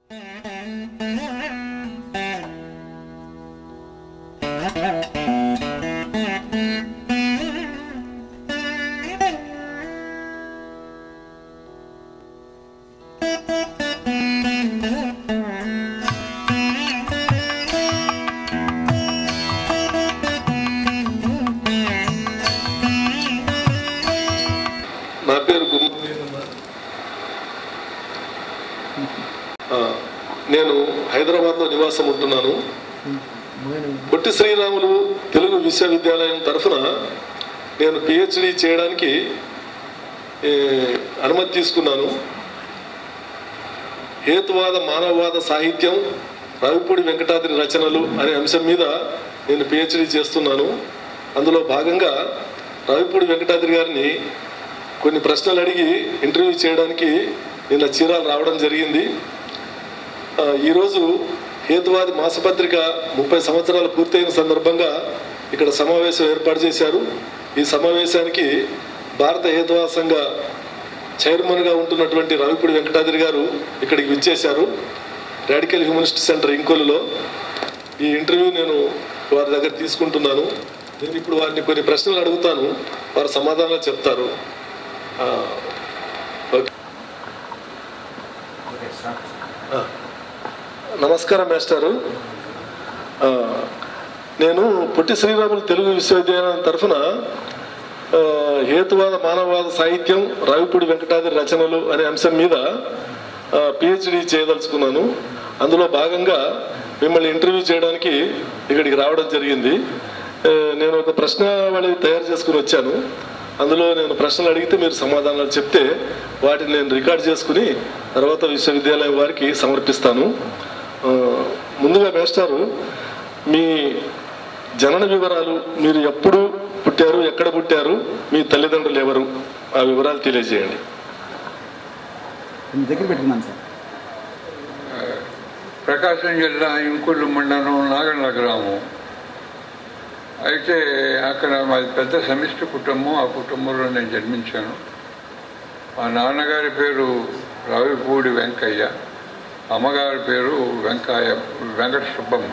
నా పేరు గుమ్మ ఆ, నేను హైదరాబాద్లో నివాసం ఉంటున్నాను పొట్టి శ్రీరాములు తెలుగు విశ్వవిద్యాలయం తరఫున నేను పిహెచ్డి చేయడానికి ఏ, అనుమతి తీసుకున్నాను హేతువాద మానవవాద సాహిత్యం రావిపూడి వెంకటాద్రి రచనలు అనే అంశం మీద నేను పిహెచ్డి చేస్తున్నాను అందులో భాగంగా రావిపూడి వెంకటాద్రి గారిని కొన్ని ప్రశ్నలు అడిగి ఇంటర్వ్యూ చేయడానికి నిన్న చీరాలు రావడం జరిగింది ఆ, ఈరోజు హేతువాది మాసపత్రిక ముప్పై సంవత్సరాలు పూర్తయిన సందర్భంగా ఇక్కడ సమావేశం ఏర్పాటు చేశారు ఈ సమావేశానికి భారత హేతువాద సంఘ చైర్మన్గా ఉంటున్నటువంటి రావిపూడి వెంకటాద్రి గారు ఇక్కడికి విచ్చేశారు రాడికల్ హ్యూమనిస్ట్ సెంటర్ ఇంకోలులో ఈ ఇంటర్వ్యూ నేను వారి దగ్గర తీసుకుంటున్నాను నేను ఇప్పుడు వారిని కొన్ని ప్రశ్నలు అడుగుతాను వారు సమాధానాలు చెప్తారు ఆ, ఓకే ఆ, నమస్కారం మాస్టారు ఆ, నేను పొట్టి శ్రీరాములు తెలుగు విశ్వవిద్యాలయం తరఫున ఆ, హేతువాద మానవవాద సాహిత్యం రావిపూడి వెంకటాద్రి రచనలు అనే అంశం మీద పిహెచ్డి చేయదలుచుకున్నాను అందులో భాగంగా మిమ్మల్ని ఇంటర్వ్యూ చేయడానికి ఇక్కడికి రావడం జరిగింది ఆ, నేను ఒక ప్రశ్న వాళ్ళి తయారు చేసుకుని వచ్చాను అందులో నేను ప్రశ్నలు అడిగితే మీరు సమాధానాలు చెప్తే వాటిని నేను రికార్డ్ చేసుకుని తర్వాత విశ్వవిద్యాలయం వారికి సమర్పిస్తాను ఆ, ముందుగా మేస్టారు మీ జనన వివరాలు మీరు ఎప్పుడు పుట్టారు ఎక్కడ పుట్టారు మీ తల్లిదండ్రులు ఎవరు ఆ వివరాలు తెలియజేయండి మీ దగ్గర పెట్టుకున్నాను సార్ ప్రకాశం జిల్లా ఇంకుళ్ళు మండలం నాగండ్ల గ్రామం అయితే అక్కడ మాది పెద్ద సమిష్టి కుటుంబం ఆ కుటుంబంలో నేను జన్మించాను మా నాన్నగారి పేరు రావిపూడి వెంకయ్య అమ్మగారి పేరు వెంకయ్య వెంకట సుబ్బమ్మ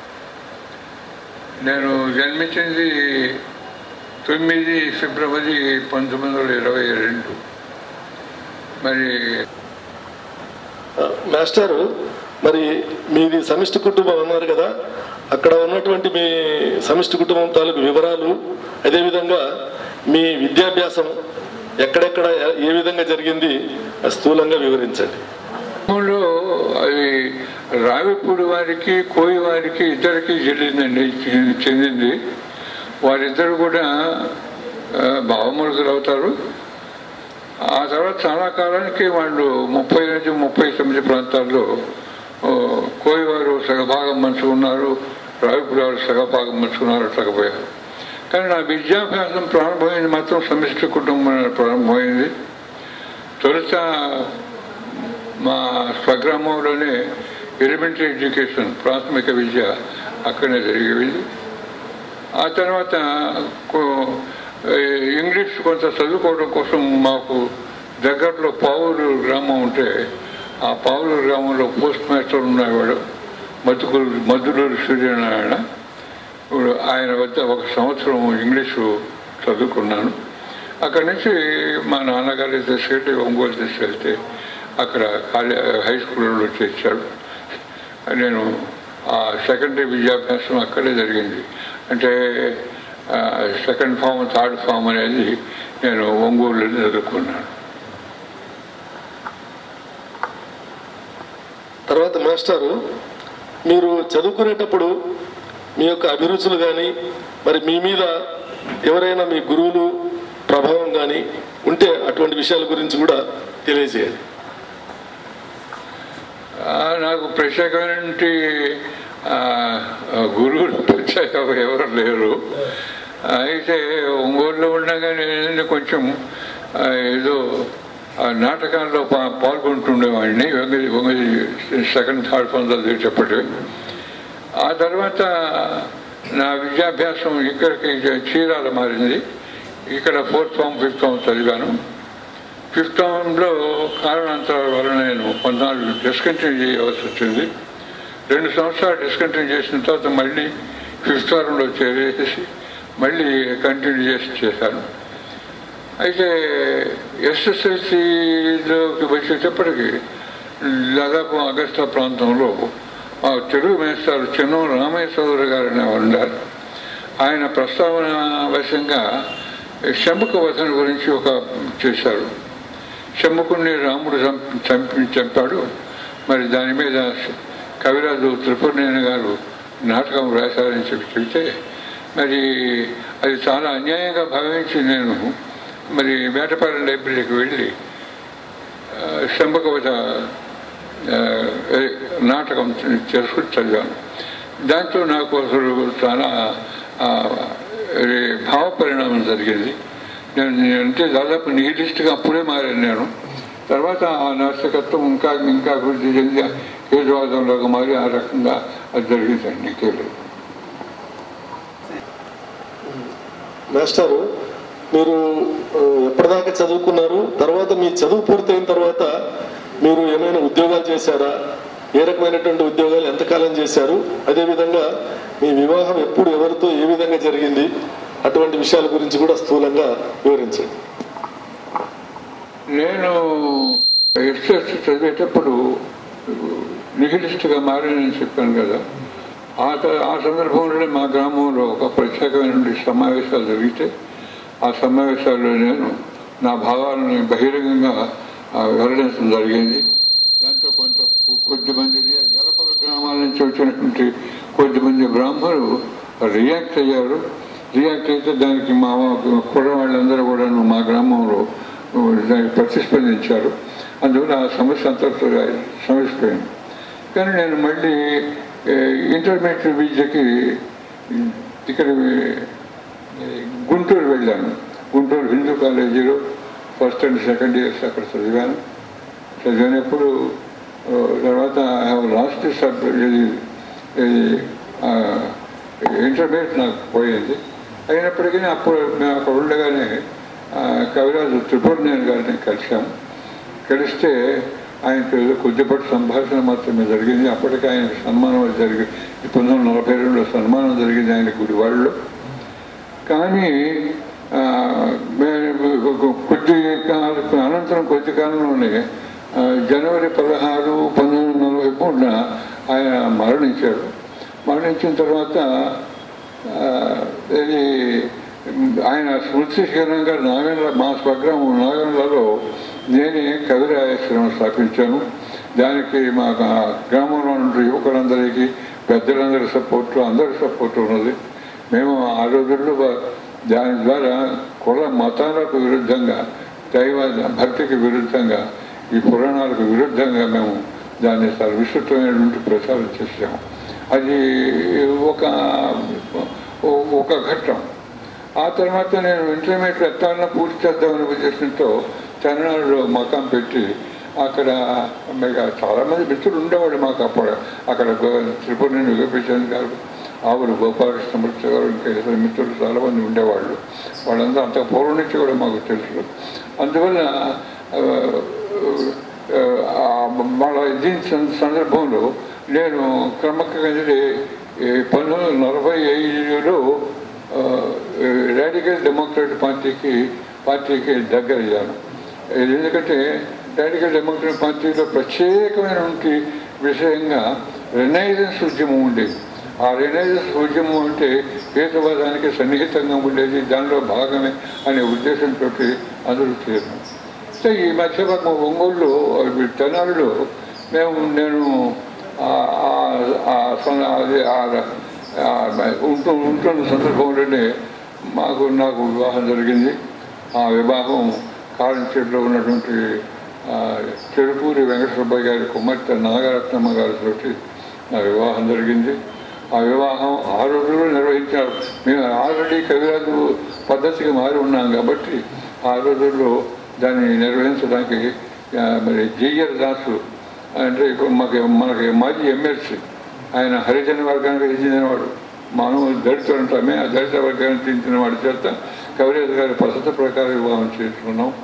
నేను జన్మించింది తొమ్మిది ఫిబ్రవరి పంతొమ్మిది వందల ఇరవై రెండు మరి ఆ, మాస్టారు మరి మీది సమిష్టి కుటుంబం అన్నారు కదా అక్కడ ఉన్నటువంటి మీ సమిష్టి కుటుంబం తాలూకు వివరాలు అదేవిధంగా మీ విద్యాభ్యాసం ఎక్కడెక్కడ ఏ విధంగా జరిగింది స్థూలంగా వివరించండి గ్రామంలో అది రావిపూడి వారికి కోయి వారికి ఇద్దరికి చెల్లిందండి చె- చెందింది వారిద్దరు కూడా ఆ, భావమరుదులు అవుతారు ఆ తర్వాత చాలా కాలానికి వాళ్ళు ముప్పై నుంచి ముప్పై తొమ్మిది ప్రాంతాల్లో ఓ, కోయి వారు సగభాగం పంచుకున్నారు రావిపూడి వారు సగభాగం పంచుకున్నారు అట్లకపోయారు కానీ నా విద్యాభ్యాసం ప్రారంభమైంది మాత్రం సమిష్టి కుటుంబం ప్రారంభమైంది తొలుత మా స్వగ్రామంలోనే ఎలిమెంటరీ ఎడ్యుకేషన్ ప్రాథమిక విద్య అక్కడనే జరిగేది ఆ తర్వాత కొ- ఏ, ఇంగ్లీష్ కొంత చదువుకోవడం కోసం మాకు దగ్గరలో పావులు గ్రామం ఉంటే ఆ పావులు గ్రామంలో పోస్ట్ మాస్టర్ ఉన్నవాడు మధుకూరు మధులూరు సూర్యనారాయణ ఇప్పుడు ఆయన వద్ద ఒక సంవత్సరం ఇంగ్లీషు చదువుకున్నాను అక్కడి నుంచి మా నాన్నగారి తీసుకెళ్ళి ఒంగోలు తీసుకెళ్తే అక్కడ కాలే హై స్కూల్లో చేర్చాడు నేను ఆ సెకండరీ విద్యాభ్యాసం అక్కడే జరిగింది అంటే ఆ, సెకండ్ ఫామ్ థర్డ్ ఫామ్ అనేది నేను ఒంగోలులో చదువుకున్నాను తర్వాత మాస్టారు మీరు చదువుకునేటప్పుడు మీ యొక్క అభిరుచులు కానీ మరి మీ మీద ఎవరైనా మీ గురువులు ప్రభావం కానీ ఉంటే అటువంటి విషయాల గురించి కూడా తెలియజేయండి ఆ, నాకు ప్రత్యేకమైనటువంటి ఆ, గురువులు ప్రత్యేక ఎవరు లేరు అయితే ఒంగోలులో ఉండగానే నేను కొంచెం ఆ, ఏదో ఆ నాటకాల్లో పా పాల్గొంటుండేవాడిని వంగది వంగది సెకండ్ థర్డ్ ఫోన్ చదివేటప్పటి ఆ తర్వాత నా విద్యాభ్యాసం ఇక్కడికి చీరాల మారింది ఇక్కడ ఫోర్త్ ఫామ్ ఫిఫ్త్ ఫామ్ చదివాను ఫిఫ్త్ టర్మ్లో కారణాంతరాల వల్ల నేను పద్నాలుగు డిస్కంటిన్యూ చేయవలసి వచ్చింది రెండు సంవత్సరాలు డిస్కంటిన్యూ చేసిన తర్వాత మళ్ళీ ఫిఫ్త్ టర్మ్లో చేరేసి మళ్ళీ కంటిన్యూ చేసి చేశాను అయితే ఎస్ఎస్ఎల్సిలోకి వచ్చేటప్పటికి దాదాపు అగస్టా ప్రాంతంలో ఆ తెలుగు మేస్తారు చిన్న రామేశ్వర గారు అనే ఉన్నారు ఆయన ప్రస్తావన వశంగా శంభుక వధన గురించి ఒక చేశారు శంభుకుని రాముడు చంపి చంపి చంపాడు మరి దాని మీద కవిరాజు త్రిపురనేని గారు నాటకం రాశారని చెప్పి చెబితే మరి అది చాలా అన్యాయంగా భావించి నేను మరి వేటపాలెం లైబ్రరీకి వెళ్ళి ఆ, శంభకవత ఆ, ఏ, నాటకం చేసుకుని చదివాను దాంతో నాకు అసలు చాలా ఆ, ఏ, భావ పరిణామం జరిగింది నేను నేను అంటే దాదాపు నిహిలిస్ట్గా అప్పుడే మారాను నేను తర్వాత ఆ నాస్తికత్వం ఇంకా ఇంకా అభివృద్ధి చెంది హేతువాదంలోకి మారి ఆ రకంగా అది జరిగిందండి నీకే లేదు మాస్టారు మీరు ఆ, ఎప్పటిదాకా చదువుకున్నారు తర్వాత మీ చదువు పూర్తయిన తర్వాత మీరు ఏమైనా ఉద్యోగాలు చేశారా ఏ రకమైనటువంటి ఉద్యోగాలు ఎంతకాలం చేశారు అదేవిధంగా మీ వివాహం ఎప్పుడు ఎవరితో ఏ విధంగా జరిగింది అటువంటి విషయాల గురించి కూడా స్థూలంగా వివరించండి నేను ఎస్ఎస్ చదివేటప్పుడు నిహిలిస్ట్గా మారానని చెప్పాను కదా ఆ త- ఆ సందర్భంలో మా గ్రామంలో ఒక ప్రత్యేకమైన సమావేశాలు జరిగితే ఆ సమావేశాల్లో నేను నా భావాలను బహిరంగంగా ఆ, వెల్లడించడం జరిగింది దాంట్లో కొంత కొ- కొద్దిమంది రియా- గలపల గ్రామాల నుంచి వచ్చినటువంటి కొద్దిమంది బ్రాహ్మణులు రియాక్ట్ అయ్యారు రియాక్ట్ అయితే దానికి మా కుర్ర వాళ్ళందరూ కూడా మా గ్రామంలో దానికి ప్రతిస్పందించారు అందువల్ల ఆ సమస్య అంతటితో సమస్యపోయింది కానీ నేను మళ్ళీ ఏ, ఇంటర్మీడియట్ విద్యకి ఇక్కడ ఏ, గుంటూరు వెళ్ళాను గుంటూరు హిందూ కాలేజీలో ఫస్ట్ అండ్ సెకండ్ ఇయర్స్ అక్కడ చదివాను చదివినప్పుడు ఆ, తర్వాత లాస్ట్ సబ్ ఇది ఇది, ఆ, ఇంటర్మీడియట్ నాకు పోయింది అయినప్పటికీ అప్పుడు మేము అక్కడ ఉండగానే ఆ, కవిరాజు త్రిపురనేని గారిని కలిశాము కలిస్తే ఆయనకు ఏదో కొద్దిపాటి సంభాషణ మాత్రమే జరిగింది అప్పటికి ఆయన సన్మానం అది జరిగింది పంతొమ్మిది వందల నలభై రెండులో సన్మానం జరిగింది ఆయన గుడివాడలో కానీ ఆ, మే- కొద్ది కాలం అనంతరం కొద్ది కాలంలోనే ఆ, జనవరి పదహారు పంతొమ్మిది వందల నలభై మూడున ఆయన మరణించాడు మరణించిన తర్వాత ఆ, ఇది ఆయన స్మృతి శిఖరంగా నాగండ్ల మా స్వగ్రామం నాగండ్లలో నేనే కవిరాయశ్రమం స్థాపించాను దానికి మా గ్రామంలో ఉన్న యువకులందరికీ పెద్దలందరి సపోర్టు అందరి సపోర్టు ఉన్నది మేము ఆ రోజుల్లో బ- దాని ద్వారా కుల మతాలకు విరుద్ధంగా దైవ భక్తికి విరుద్ధంగా ఈ పురాణాలకు విరుద్ధంగా మేము దాన్ని చాలా విస్తృతమైనటువంటి ప్రచారం చేసాము అది ఒక ఒక ఘట్టం ఆ తర్వాత నేను ఇంటర్మీడియట్ ఎత్తాలను పూర్తి చేద్దామని ఉద్దేశంతో తమిళనాడులో మకాం పెట్టి అక్కడ మీకు చాలామంది మిత్రులు ఉండేవాడు మాకు అప్పుడు అక్కడ త్రిపురని విగపించాను గారు ఆవురు గోపాలకృష్ణ మూర్తి గారు ఇంకా ఇతర మిత్రులు చాలామంది ఉండేవాళ్ళు వాళ్ళందరూ అంత పూర్వం నుంచి కూడా మాకు తెలుసు అందువల్ల ఆ, ఆ, వాళ్ళ దీని సం- సందర్భంలో నేను క్రమకంగా పంతొమ్మిది వందల నలభై ఐదులో రాడికల్ డెమోక్రాట్ పార్టీకి పార్టీకి దగ్గర అయ్యాను ఎందుకంటే రాడికల్ డెమోక్రాట్ పార్టీలో ప్రత్యేకమైనటువంటి విషయంగా రెనైజెన్స్ ఉద్యమం ఉండేది ఆ రెనైజెన్స్ ఉద్యమం అంటే హేతువాదానికి సన్నిహితంగా ఉండేది దానిలో భాగమే అనే ఉద్దేశంతో అందరూ చేరాం సో ఈ మధ్య మాకు ఒంగోలులో తెనాలిలో మేము నేను ఆ- ఆ- ఆ సం- అది ఆ- ఆ ఉంటూ ఉంటున్న సందర్భంలోనే మాకు నాకు వివాహం జరిగింది ఆ వివాహం కారంచేట్లో ఉన్నటువంటి ఆ, చెరుకూరి వెంకటసుబ్బయ్య గారి కుమార్తె నాగరత్నమ్మ గారితో నా వివాహం జరిగింది ఆ వివాహం ఆ రోజుల్లో నిర్వహించారు మేము ఆల్రెడీ కవిరాజు పద్ధతికి మారి ఉన్నాం కాబట్టి ఆ రోజుల్లో దాన్ని నిర్వహించడానికి ఆ, మరి జేఆర్ దాసు అంటే ఇప్పుడు మాకు మనకి మాజీ ఎమ్మెల్సీ ఆయన హరిజన వర్గానికి చెందినవాడు మనం దళితులు అంటామే ఆ దళిత వర్గానికి చెందిన వాడి చేత కవిరాజు గారి పద్ధతి ప్రకారం వివాహం చేసుకున్నాం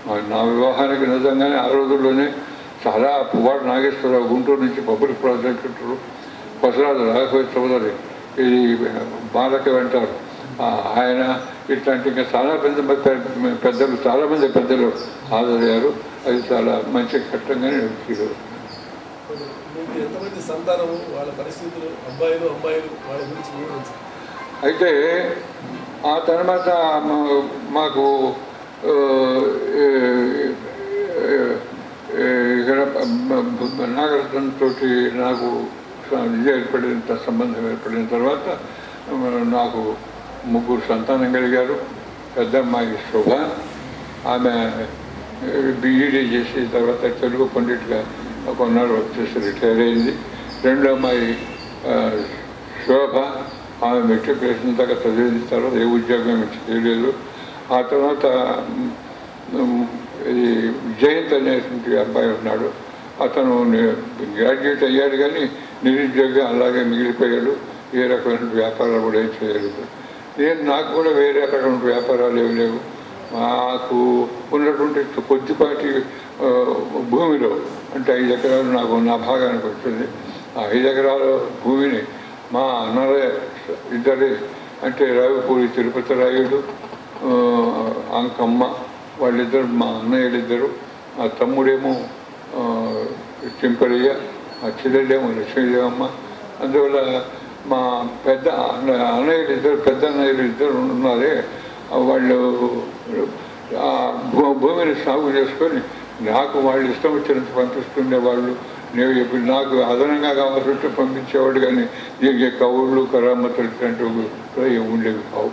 మరి నా వివాహానికి నిజంగానే ఆ రోజుల్లోనే చాలా పువ్వాడు నాగేశ్వరరావు గుంటూరు నుంచి పబ్లిక్ ప్రాజెక్టు కొసరాజు రాఘవ చౌదరి ఇది బాలక వెంటారు ఆ, ఆయన ఇట్లాంటి ఇంకా చాలా పెద్ద పెద్ద- పెద్దలు చాలా మంది పెద్దలు హాజరయ్యారు అది చాలా మంచి ఘట్టంగానే నడిచింది మీకు ఎంతమంది సంతానము వాళ్ళ పరిస్థితులు అబ్బాయిలు అమ్మాయిలు వాళ్ళ గురించి వివరించండి అయితే ఆ తర్వాత మా- మాకు ఆ, ఏ- ఏ- ఏ- ఇక్కడ నాగరత్నం తోటి నాకు ఇది ఏర్పడిన సంబంధం ఏర్పడిన తర్వాత ఆ, నాకు ముగ్గురు సంతానం కలిగారు పెద్ద అమ్మాయి శోభ ఆమె బీఈడీ చేసి తర్వాత తెలుగు పండిట్గా కొన్నాళ్ళు వచ్చేసి రిటైర్ అయింది రెండో అమ్మాయి ఆ, శోభ ఆమె మెట్రికులేషన్ దాకా చదివిన తర్వాత ఏ ఉద్యోగం ఏమీ చేయలేదు ఆ తర్వాత మ్, ఇది జయంత్ అనేటువంటి అబ్బాయి ఉన్నాడు అతను ని- గ్రాడ్యుయేట్ అయ్యాడు కానీ నిరుద్యోగి అలాగే మిగిలిపోయాడు ఏ రకమైన వ్యాపారాలు కూడా ఏం చేయలేదు నేను నాకు కూడా వేరే రకమైన వ్యాపారాలు ఏమి లేవు మాకు ఉన్నటువంటి కొద్దిపాటి ఆ, భూమిలో అంటే ఐదు ఎకరాలు నాకు నా భాగానికి వచ్చింది ఆ ఐదు ఎకరాల భూమిని మా అన్నల ఇద్దరి అంటే రావిపూడి తిరుపతి రాయుడు ఆ, అంకమ్మ వాళ్ళిద్దరు మా అన్నయ్యలిద్దరు మా తమ్ముడేమో ఆ, చెంపరయ్య మా చెల్లెళ్ళేమో లక్ష్మీదేవమ్మ అందువల్ల మా పెద్ద అన్న అన్నయ్యలు ఇద్దరు పెద్ద అన్నయ్యలు ఇద్దరు ఉన్నారే ఆ వాళ్ళు ఆ భూ- భూమిని సాగు చేసుకొని నాకు వాళ్ళు ఇష్టం వచ్చినట్టు పంపిస్తుండే వాళ్ళు నేను ఇప్పుడు నాకు అదనంగా కావాల్సి ఉంటే పంపించేవాడు కానీ దీనికి కవుళ్ళు కరామతులు ఇట్లాంటివి కూడా ఏమి ఉండేవి కావు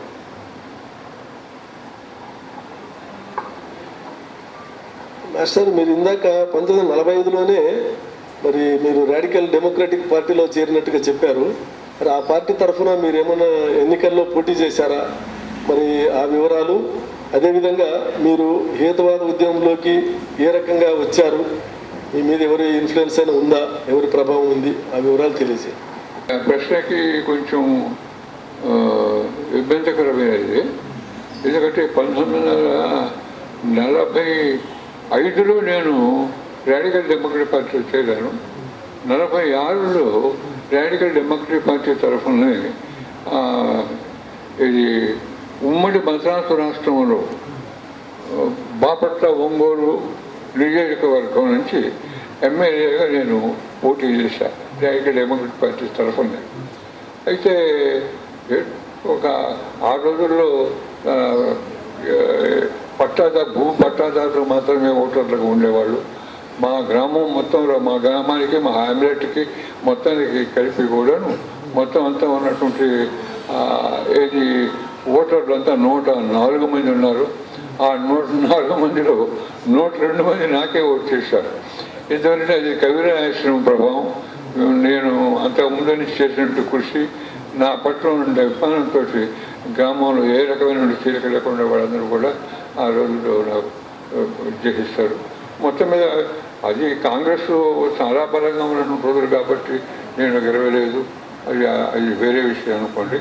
మాస్టర్ మీరు ఇందాక పంతొమ్మిది వందల నలభై ఐదులోనే మరి మీరు రాడికల్ డెమోక్రటిక్ పార్టీలో చేరినట్టుగా చెప్పారు మరి ఆ పార్టీ తరఫున మీరు ఏమైనా ఎన్నికల్లో పోటీ చేశారా మరి ఆ వివరాలు అదేవిధంగా మీరు హేతువాద ఉద్యమంలోకి ఏ రకంగా వచ్చారు మీ మీద ఎవరి ఇన్ఫ్లుయెన్స్ అయినా ఉందా ఎవరి ప్రభావం ఉంది ఆ వివరాలు తెలియజేయండి ఆ ప్రశ్నకి కొంచెం ఆ, ఇబ్బందికరమైనది ఎందుకంటే పంతొమ్మిది వందల నలభై ఐదులో నేను రాడికల్ డెమోక్రటిక్ పార్టీ చేరాను నలభై ఆరులో రాడికల్ డెమోక్రటిక్ పార్టీ తరఫున ఆ, ఇది ఉమ్మడి మద్రాసు రాష్ట్రంలో ఆ, బాపట్ల ఒంగోలు నియోజకవర్గం నుంచి ఎమ్మెల్యేగా నేను పోటీ చేశాను రాడికల్ డెమోక్రటిక్ పార్టీ తరఫున అయితే ఏ- ఒక ఆ రోజుల్లో ఆ, ఏ, పట్టాదా భూ పట్టాదారులు మాత్రమే ఓటర్లుగా ఉండేవాళ్ళు మా గ్రామం మొత్తంలో మా గ్రామానికి మా హ్యామ్లెట్కి మొత్తానికి కలిపి కూడాను మొత్తం అంతా ఉన్నటువంటి ఆ, ఏది ఓటర్లు అంతా నూట నాలుగు మంది ఉన్నారు ఆ నూట నాలుగు మందిలో నూట రెండు మంది నాకే ఓటు చేశారు ఎందుకంటే అది కవిరాశ్రమం ప్రభావం నేను అంతకు ముందు నుంచి చేసినట్టు కృషి నా పట్ల ఉండే అభిమానంతో గ్రామంలో ఏ రకమైన చీలిక లేకుండా వాళ్ళందరూ కూడా ఆ రోజుల్లో నాకు ఉద్దేశిస్తారు మొత్తం మీద అది కాంగ్రెస్ చాలా బలంగా ఉన్నటువంటి రోజులు కాబట్టి నేను గెలవలేదు అది అది వేరే విషయం అనుకోండి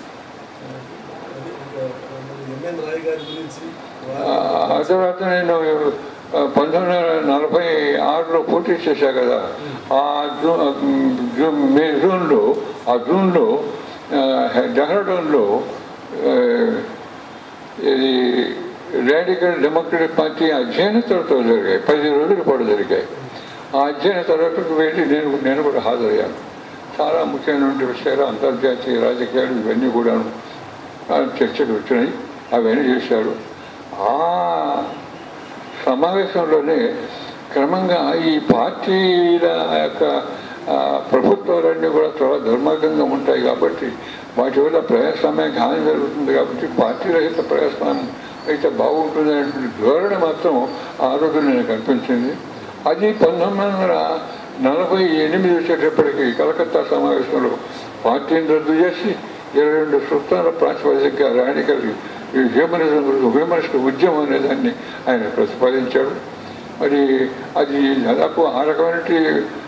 ఎంఎన్ రాయ్ గారి గురించి ఆ తర్వాత నేను ఆ, పంతొమ్మిది వందల నలభై ఆరులో పోటీ చేశా కదా ఆ జూ- జూ- మే జూన్లో ఆ జూన్లో ఆ, డెహ్రాడూన్లో ఆ, ఇది రాడికల్ డెమోక్రటిక్ పార్టీ అధ్యయన తరగతులు జరిగాయి పది రోజుల పాటు జరిగాయి ఆ అధ్యయన తరగతులకు వెళ్ళి నేను నేను కూడా హాజరయ్యాను చాలా ముఖ్యమైనటువంటి విషయాలు అంతర్జాతీయ రాజకీయాలు ఇవన్నీ కూడా చర్చకు వచ్చినాయి అవన్నీ చేశారు ఆ సమావేశంలోనే క్రమంగా ఈ పార్టీల యొక్క ఆ, ప్రభుత్వాలన్నీ కూడా చాలా ధర్మార్గంగా ఉంటాయి కాబట్టి వాటి వల్ల ప్రజాస్వామ్యానికి హాని జరుగుతుంది కాబట్టి పార్టీ రహిత ప్రజాస్వామ్యం అయితే బాగుంటుంది అనేటువంటి ధోరణి మాత్రం ఆ రోజు నేను కనిపించింది అది పంతొమ్మిది వందల నలభై ఎనిమిది వచ్చేటప్పటికి కలకత్తా సమావేశంలో పార్టీని రద్దు చేసి ఇరవై రెండు సూత్రాల ప్రాతిపదికగా రాడికల్ ఈ హ్యూమనిజం హ్యూమనిస్ట్ ఉద్యమం అనే దాన్ని ఆయన ప్రతిపాదించాడు మరి అది దాదాపు ఆ రకమైన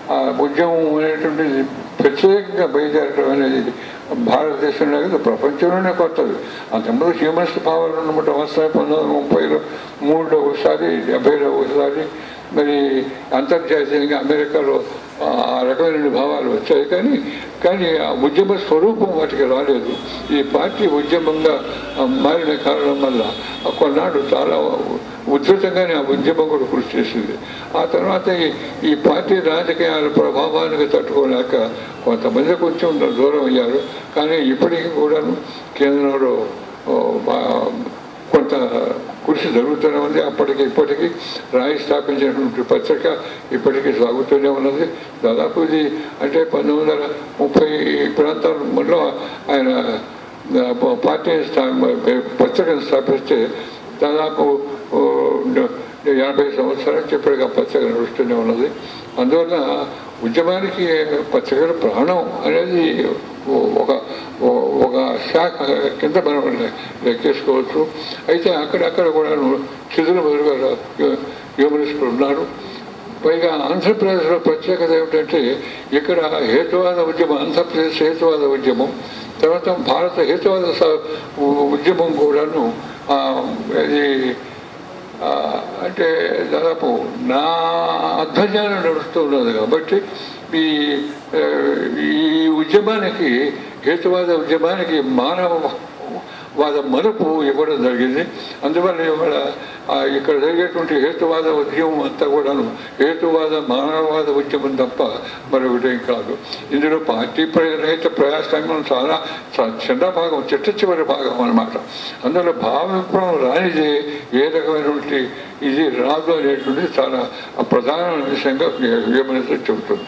ఆ ఉద్యమం అనేటువంటిది ప్రత్యేకంగా బయలుదేరడం అనేది భారతదేశంలో కాదు ప్రపంచంలోనే కొత్తది అంతకుముందు హ్యూమనిస్ట్ భావాలు ఉన్నమాట వస్తాయి పంతొమ్మిది వందల ముప్పైలో మూడులో ఒకసారి డెబ్బైలో ఒకసారి మరి అంతర్జాతీయంగా అమెరికాలో ఆ రకమైన భావాలు వచ్చాయి కానీ కానీ ఆ ఉద్యమ స్వరూపం వాటికి రాలేదు ఈ పార్టీ ఉద్యమంగా ఆ, మారిన కారణం వల్ల ఆ కొన్నాడు చాలా ఉధృతంగానే ఆ ఉద్యమం కూడా కృషి చేసింది ఆ తర్వాత ఈ- ఈ పార్టీ రాజకీయాల ప్రభావానికి తట్టుకోలేక కొంతమంది కొంచెం దూరం అయ్యారు కానీ ఇప్పటికీ కూడాను కేంద్రంలో ఓ, బా- కొంత కృషి జరుగుతూనే ఉంది అప్పటికి ఇప్పటికీ రాయి స్థాపించినటువంటి పత్రిక ఇప్పటికీ సాగుతూనే ఉన్నది దాదాపు ఇది అంటే పంతొమ్మిది వందల ముప్పై ప్రాంతాలలో ఆయన ఆ, పార్టీని స్థా పత్రికను స్థాపిస్తే దాదాపు ఓ, ఎనభై సంవత్సరాల నుంచి ఇప్పటికీ ఆ పత్రిక నడుస్తూనే ఉన్నది అందువల్ల ఉద్యమానికి పత్రికల ప్రాణం అనేది ఒక ఒక శాఖ కింద మనం లెక్కేసుకోవచ్చు అయితే అక్కడక్కడ కూడా చిదురు బదులుగా హ్యూమనిస్టులు ఉన్నారు పైగా ఆంధ్రప్రదేశ్లో ప్రత్యేకత ఏమిటంటే ఇక్కడ హేతువాద ఉద్యమం ఆంధ్రప్రదేశ్ హేతువాద ఉద్యమం తర్వాత భారత హేతువాద స- ఉద్యమం కూడాను ఆ, ఇది ఆ, అంటే దాదాపు నా అధ్వర్యాలు నడుస్తూ ఉన్నది కాబట్టి ఈ ఆ, ఈ ఉద్యమానికి హేతువాద ఉద్యమానికి మానవ వాద మలుపు ఇవ్వడం జరిగింది అందువల్ల ఇవాళ ఆ, ఇక్కడ జరిగేటువంటి హేతువాద ఉద్యమం అంతా కూడాను హేతువాద మానవవాద ఉద్యమం తప్ప మరొకటేం కాదు ఇందులో పార్టీ రహిత ప్రయాసంగం చాలా చ- చిన్న భాగం చిట్ట చివరి భాగం అన్నమాట అందులో భావ విప్లవం రానిది ఏ రకమైనటువంటి ఇది రాదు అనేటువంటిది చాలా ప్రధానమైన విషయంగా ఏమైనా చెబుతుంది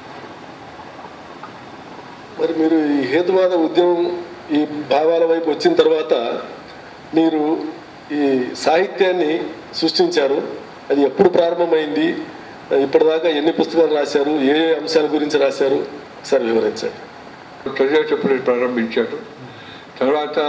మరి మీరు ఈ హేతువాద ఉద్యమం ఈ భావాల వైపు వచ్చిన తర్వాత మీరు ఈ సాహిత్యాన్ని సృష్టించారు అది ఎప్పుడు ప్రారంభమైంది ఇప్పటిదాకా ఎన్ని పుస్తకాలు రాశారు ఏ ఏ అంశాల గురించి రాశారు ఒకసారి వివరించండి ప్రజా చెప్పులు ప్రారంభించారు తర్వాత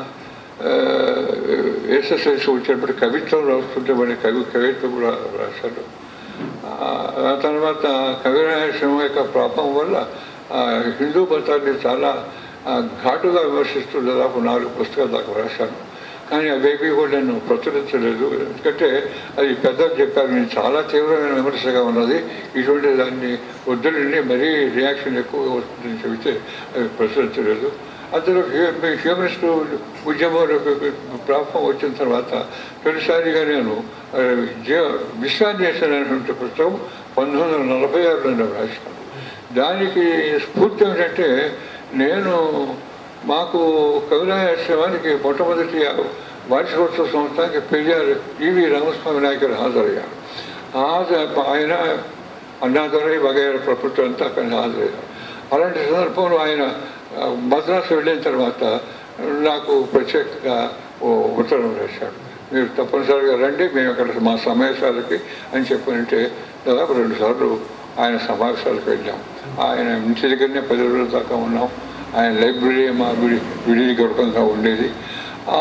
ఎస్ఎస్ఎస్ వచ్చినప్పుడు కవిత్వం రాస్తుంటే మరి కవి కవిత్వం కూడా రాశారు ఆ ఆ తర్వాత కవిరాయశ్రమ యొక్క ప్రభావం వల్ల ఆ, హిందూ మతాన్ని చాలా ఆ, ఘాటుగా విమర్శిస్తూ దాదాపు నాలుగు పుస్తకాలు దాకా రాశాను కానీ అవేవి కూడా నేను ప్రచురించలేదు ఎందుకంటే అది పెద్దలు చెప్పారు నేను చాలా తీవ్రమైన విమర్శగా ఉన్నది ఇటువంటి దాన్ని వద్దులని మరీ రియాక్షన్ ఎక్కువ వస్తుందని చెబితే అవి ప్రచురించలేదు అందులో హ్యూ- హ్యూమనిస్ట్ ఉద్యమంలో ప్రభావం వచ్చిన తర్వాత తొలిసారిగా నేను ఆ, జీ- విశ్వాన్వేషణ అనేటువంటి పుస్తకం పంతొమ్మిది వందల నలభై ఆరులో నేను రాశాను దానికి స్ఫూర్తి ఏమిటంటే నేను మాకు కవిరాశ్రమానికి మొట్టమొదటి వార్షికోత్సవ సంవత్సరానికి పెరియార్ ఈవి రామస్వామి నాయకులు హాజరయ్యారు హాజరు ఆయన అన్నాదురై వగైరా ప్రభుత్వం అంతా అక్కడ హాజరయ్యారు అలాంటి సందర్భంలో ఆయన ఆ, మద్రాసు వెళ్ళిన తర్వాత నాకు ప్రత్యేకంగా ఓ ఉత్తరం రాశాడు మీరు తప్పనిసరిగా రండి మేము అక్కడ మా సమావేశాలకి అని చెప్పినంటే దాదాపు రెండు సార్లు ఆయన సమావేశాలకు వెళ్ళాం ఆయన ఇంటి దగ్గరనే పది రోజుల దాకా ఉన్నాం ఆయన లైబ్రరీ మా విడి విడిది గొడకంగా ఉండేది ఆ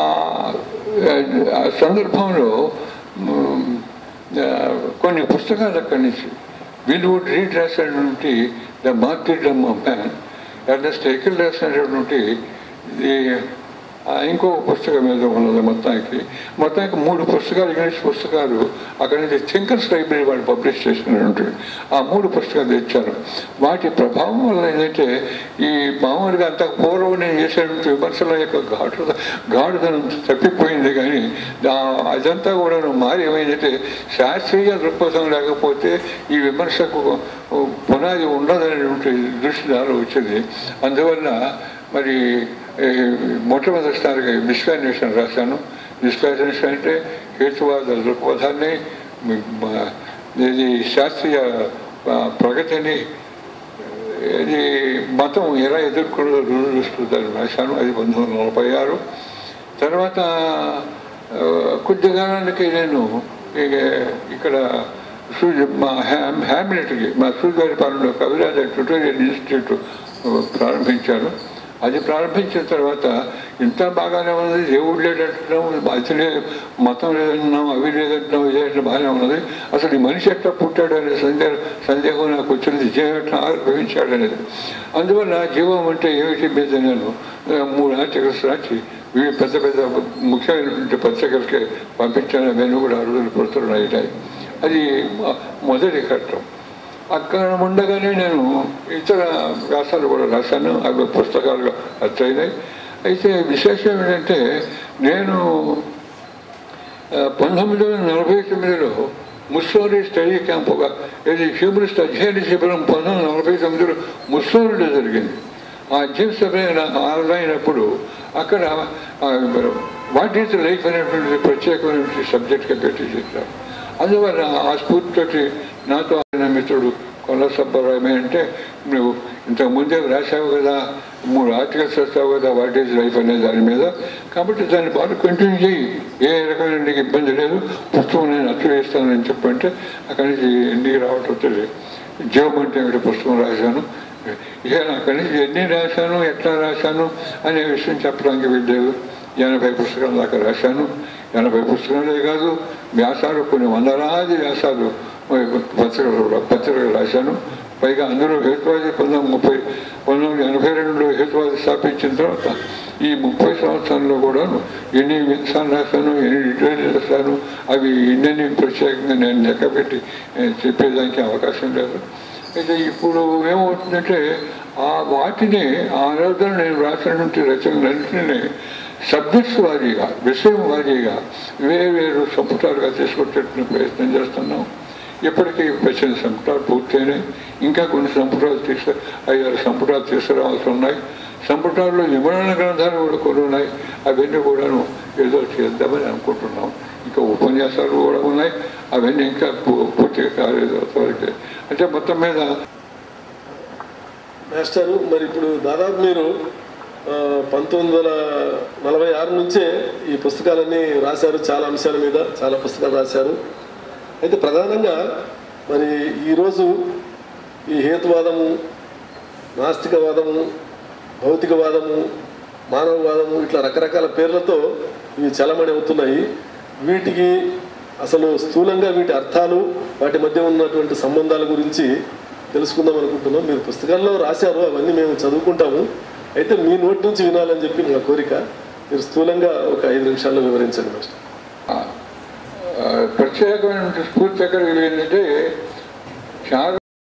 ఆ సందర్భంలో మ్, ఆ, కొన్ని పుస్తకాలు అక్కడి నుంచి వీళ్ళు వుడ్ రీడ్ రాసినటువంటి ద మార్కెట్ మ్యాన్ ఎర్నెస్ట్ ఎకిల్ రాసినటువంటి ఈ ఆ, ఇంకో పుస్తకం ఏదో ఉన్నది మొత్తానికి మొత్తానికి మూడు పుస్తకాలు ఇంగ్లీష్ పుస్తకాలు అక్కడి నుంచి థింకర్స్ లైబ్రరీ వాళ్ళు పబ్లిష్ చేసినటువంటి ఆ మూడు పుస్తకాలు తెచ్చాను వాటి ప్రభావం వల్ల ఏంటంటే ఈ మామూలుగా అంత పూర్వం నేను చేసినటువంటి విమర్శల యొక్క ఘాటు ఘాటుదనం తప్పిపోయింది కానీ దా- అదంతా కూడా మారి ఏమైందంటే శాస్త్రీయ దృక్పథం లేకపోతే ఈ విమర్శకు పునాది ఉండదనేటువంటి దృష్టి నాలో వచ్చింది అందువల్ల మరి ఈ మొట్టమొదటిసారిగా విశ్వాన్వేషణ రాశాను విశ్వాన్వేషణ అంటే హేతువాద దృక్పథాన్ని మ- ఇది శాస్త్రీయ ఆ, ప్రగతిని ఇది మతం ఎలా ఎదుర్కొన్నదో రుజువు చూస్తుందని రాశాను అది పంతొమ్మిది వందల నలభై ఆరు తర్వాత ఆ, కొద్ది కాలానికి నేను ఇక ఇక్కడ సూర్య మా హ్యామ్ హ్యామిలెట్కి మా సూర్యగారి పాలనలో కవిరాజ ట్యూటోరియల్ ఇన్స్టిట్యూట్ ప్రారంభించాను అది ప్రారంభించిన తర్వాత ఇంత బాగానే ఉన్నది దేవుడు లేదంటున్నాం అది లేదు మతం లేదంటున్నాం అవి లేదంటున్నాం ఇదే బాగానే ఉన్నది అసలు ఈ మనిషి ఎట్లా పుట్టాడు అనే సందేహం సందేహం నాకు వచ్చింది జీవం ఎట్లా ఆవిర్భవించాడు అనేది అందువల్ల జీవం అంటే ఏమిటి మీద నేను ఆ, మూడు ఆర్టికల్స్ రాసి ఇవి పెద్ద పెద్ద ముఖ్యమైనటువంటి పత్రికలకి పంపించాను అవన్నీ కూడా అరుగులు పుడుతున్నాయి అది మొ- మొదటి ఘట్టం అక్కడ ఉండగానే నేను ఇతర వ్యాసాలు కూడా రాశాను అవి పుస్తకాలు అచ్చయినాయి అయితే విశేషం ఏంటంటే నేను ఆ, పంతొమ్మిది వందల నలభై తొమ్మిదిలో ముస్సోరి స్టడీ క్యాంప్ ఒక ఇది హ్యూమనిస్ట్ అధ్యయన శిబిరం పంతొమ్మిది వందల నలభై తొమ్మిదిలో ముస్సోరిలో జరిగింది ఆ అధ్యయన సభ ఆరులైనప్పుడు అక్కడ వాట్ ఈజ్ లైఫ్ అనేటువంటి ప్రత్యేకమైనటువంటి సబ్జెక్ట్గా పెట్టి చెప్పారు అందువల్ల ఆ స్ఫూర్తితోటి నాతో ఆయన మిత్రుడు కొల్ల సబ్బరామే అంటే నువ్వు ఇంతకు ముందే రాశావు కదా మూడు ఆర్టికల్స్ రాస్తావు కదా వాట్ ఈజ్ లైఫ్ అనే దాని మీద కాబట్టి దాన్ని బాగా కంటిన్యూ చేయి ఏ రకమైన నీకు ఇబ్బంది లేదు పుస్తకం నేను అచ్చు వేస్తానని చెప్పంటే అక్కడి నుంచి ఇంటికి రావటం తెలియదు జీవం అంటే ఏమిటి పుస్తకం రాశాను ఇక అక్కడి నుంచి ఎన్ని రాశాను ఎట్లా రాశాను అనే విషయం చెప్పడానికి వీల్లేదు ఎనభై పుస్తకాలు దాకా రాశాను ఎనభై పుస్తకాలే కాదు వ్యాసాలు కొన్ని వందలాది వ్యాసాలు పత్రికలు పత్రికలు రాశాను పైగా అందులో హేతువాది పంతొమ్మిది ముప్పై పంతొమ్మిది ఎనభై రెండులో హేతువాది స్థాపించిన తర్వాత ఈ ముప్పై సంవత్సరంలో కూడా ఎన్ని వ్యాసాలు రాశాను ఎన్ని డిటైల్ రాశాను అవి ఎన్నెన్ని ప్రత్యేకంగా నేను లెక్క పెట్టి eh, చెప్పేదానికి అవకాశం లేదు అయితే ఇప్పుడు ఏమవుతుందంటే ఆ వాటిని ఆ రోజున నేను రాసినటువంటి రచనలన్నింటినీ సబ్జెక్ట్స్ వారీగా విషయం వారీగా వేరు వేరు సంపుటాలుగా తీసుకొచ్చేటువంటి ప్రయత్నం చేస్తున్నాం ఇప్పటికీ వచ్చిన సంపుటాలు పూర్తయినాయి ఇంకా కొన్ని సంపుటాలు తీసుకు ఐదారు సంపుటాలు తీసుకురావాల్సి ఉన్నాయి సంపుటాల్లో నిమరణ గ్రంథాలు కూడా కొన్ని ఉన్నాయి అవన్నీ కూడాను ఏదో చేద్దామని అనుకుంటున్నాం ఇంకా ఉపన్యాసాలు కూడా ఉన్నాయి అవన్నీ ఇంకా పూ- పూర్తిగా కాలేదు అంతవరకే అంటే మొత్తం మీద మాస్టారు మరి ఇప్పుడు దాదాపు మీరు ఆ, పంతొమ్మిది వందల నలభై ఆరు నుంచే ఈ పుస్తకాలన్నీ రాశారు చాలా అంశాల మీద చాలా పుస్తకాలు రాశారు అయితే ప్రధానంగా మరి ఈరోజు ఈ హేతువాదము నాస్తికవాదము భౌతికవాదము మానవవాదము ఇట్లా రకరకాల పేర్లతో ఇవి చలమణి అవుతున్నాయి వీటికి అసలు స్థూలంగా వీటి అర్థాలు వాటి మధ్య ఉన్నటువంటి సంబంధాల గురించి తెలుసుకుందాం అనుకుంటున్నాం మీరు పుస్తకాల్లో రాశారు అవన్నీ మేము చదువుకుంటాము అయితే మీ నోటి నుంచి వినాలని చెప్పి నా కోరిక మీరు స్థూలంగా ఒక ఐదు నిమిషాల్లో వివరించండి మాస్టర్ ఆ, ప్రత్యేకమైన స్ఫూర్తి ఎక్కడ ఏంటంటే చాలా